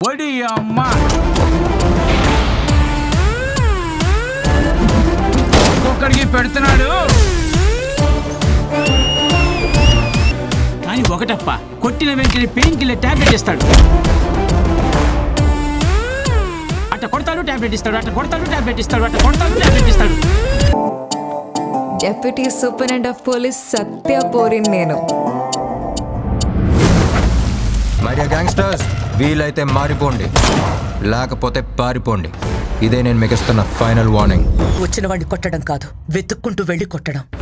పొడి అమ్మ ఒక్కొక్కడికి పెడుతున్నాడు కానీ ఒకటప్ప కొట్టిన వెంటనే పెయిన్ కిల్లర్ టాబ్లెట్ ఇస్తాడు అట్ట కొడతాడు టాబ్లెట్ ఇస్తాడు అట్ట కొడతాడు టాబ్లెట్ ఇస్తాడు అట్ట కొడతాడు టాబ్లెట్ ఇస్తాడు deputy superintendent of police Satya పోరిన్ నేను మరి గ్యాంగ్స్టర్స్ వీలైతే మారిపోండి లేకపోతే పారిపోండి ఇదే నేను మీకు ఇస్తున్న ఫైనల్ వార్నింగ్ వచ్చిన వాడిని కొట్టడం కాదు వెతుక్కుంటూ వెళ్ళి కొట్టడం